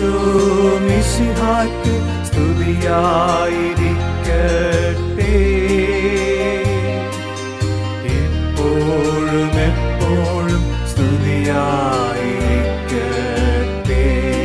ഈശോ മിശിഹായ്ക്ക് സ്തുതിയായിരിക്കട്ടെ എപ്പോഴും എപ്പോഴും സ്തുതിയായിരിക്കട്ടെ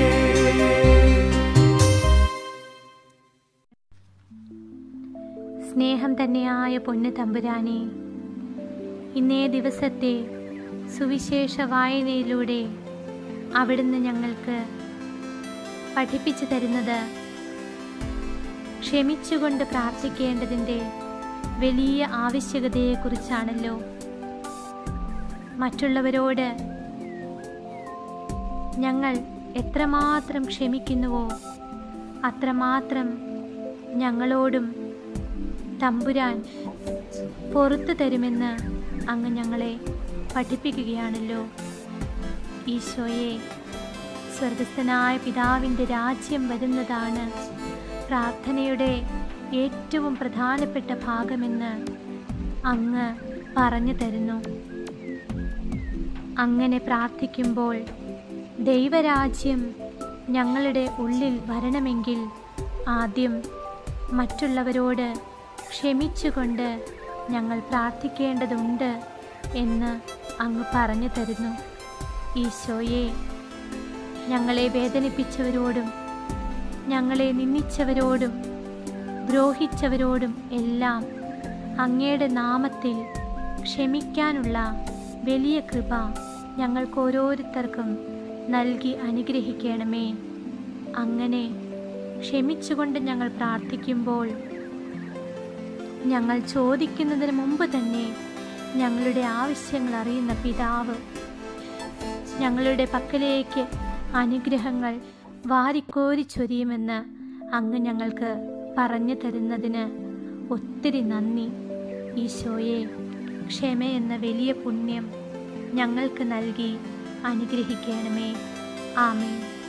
സ്നേഹം തന്നെയായ പൊന്നു തമ്പുരാനെ ഇന്നേ ദിവസത്തെ സുവിശേഷ വായനയിലൂടെ അവിടുന്ന് ഞങ്ങൾക്ക് പഠിപ്പിച്ചു തരുന്നത് ക്ഷമിച്ചുകൊണ്ട് പ്രാർത്ഥിക്കേണ്ടതിൻ്റെ വലിയ ആവശ്യകതയെക്കുറിച്ചാണല്ലോ മറ്റുള്ളവരോട് ഞങ്ങൾ എത്രമാത്രം ക്ഷമിക്കുന്നുവോ അത്രമാത്രം ഞങ്ങളോടും തമ്പുരാൻ പുറത്തു തരുമെന്ന് അങ്ങ് ഞങ്ങളെ പഠിപ്പിക്കുകയാണല്ലോ ഈശോയെ സ്വർഗസ്ഥനായ പിതാവിൻ്റെ രാജ്യം വരുന്നതാണ് പ്രാർത്ഥനയുടെ ഏറ്റവും പ്രധാനപ്പെട്ട ഭാഗമെന്ന് അങ്ങ് പറഞ്ഞു തരുന്നു അങ്ങനെ പ്രാർത്ഥിക്കുമ്പോൾ ദൈവരാജ്യം ഞങ്ങളുടെ ഉള്ളിൽ വരണമെങ്കിൽ ആദ്യം മറ്റുള്ളവരോട് ക്ഷമിച്ചുകൊണ്ട് ഞങ്ങൾ പ്രാർത്ഥിക്കേണ്ടതുണ്ട് എന്ന് അങ്ങ് പറഞ്ഞു തരുന്നു ഈശോയെ ഞങ്ങളെ വേദനിപ്പിച്ചവരോടും ഞങ്ങളെ നിന്ദിച്ചവരോടും ദ്രോഹിച്ചവരോടും എല്ലാം അങ്ങയുടെ നാമത്തിൽ ക്ഷമിക്കാനുള്ള വലിയ കൃപ ഞങ്ങൾക്ക് ഓരോരുത്തർക്കും നൽകി അനുഗ്രഹിക്കണമേ അങ്ങനെ ക്ഷമിച്ചുകൊണ്ട് ഞങ്ങൾ പ്രാർത്ഥിക്കുമ്പോൾ ഞങ്ങൾ ചോദിക്കുന്നതിന് മുമ്പ് തന്നെ ഞങ്ങളുടെ ആവശ്യങ്ങൾ അറിയുന്ന പിതാവ് ഞങ്ങളുടെ പക്കലേക്ക് അനുഗ്രഹങ്ങൾ വാരിക്കോരി ചൊരിയുമെന്ന് അങ്ങ് ഞങ്ങൾക്ക് പറഞ്ഞു തരുന്നതിന് ഒത്തിരി നന്ദി ഈശോയെ ക്ഷമയെന്ന വലിയ പുണ്യം ഞങ്ങൾക്ക് നൽകി അനുഗ്രഹിക്കണമേ ആമേൻ